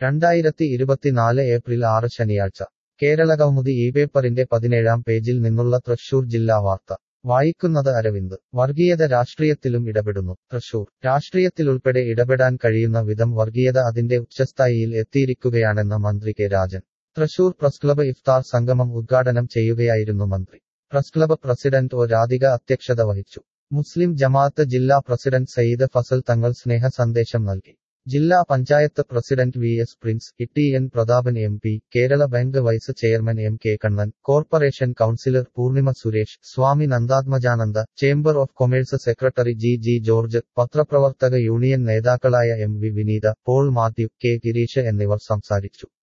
രണ്ടായിരത്തി ഇരുപത്തിനാല് ഏപ്രിൽ ആറ് ശനിയാഴ്ച കേരളകൗമുദി ഈ പേപ്പറിന്റെ പതിനേഴാം പേജിൽ നിന്നുള്ള തൃശൂർ ജില്ലാ വാർത്ത വായിക്കുന്നത് അരവിന്ദ് വർഗീയത രാഷ്ട്രീയത്തിലും ഇടപെടുന്നു തൃശൂർ രാഷ്ട്രീയത്തിലുൾപ്പെടെ ഇടപെടാൻ കഴിയുന്ന വിധം വർഗീയത അതിന്റെ ഉച്ചസ്ഥായിയിൽ എത്തിയിരിക്കുകയാണെന്ന് മന്ത്രി കെ രാജൻ തൃശൂർ പ്രസ് ക്ലബ് ഇഫ്താർ സംഗമം ഉദ്ഘാടനം ചെയ്യുകയായിരുന്നു മന്ത്രി press club president O Radhika അധ്യക്ഷത വഹിച്ചു മുസ്ലിം ജമാഅത്ത് ജില്ലാ പ്രസിഡന്റ് സയ്യിദ് ഫസൽ തങ്ങൾ സ്നേഹ സന്ദേശം നൽകി ജില്ലാ പഞ്ചായത്ത് president V S Prince E N Prathapan M P Kerala bank vice chairman M K Kannan corporation councillor Poornima Suresh Swami Nandatmajananda chamber of commerce secretary G G George പത്രപ്രവർത്തക യൂണിയൻ നേതാക്കളായ M V Vineetha Paul Mathew K Gireesh എന്നിവർ സംസാരിച്ചു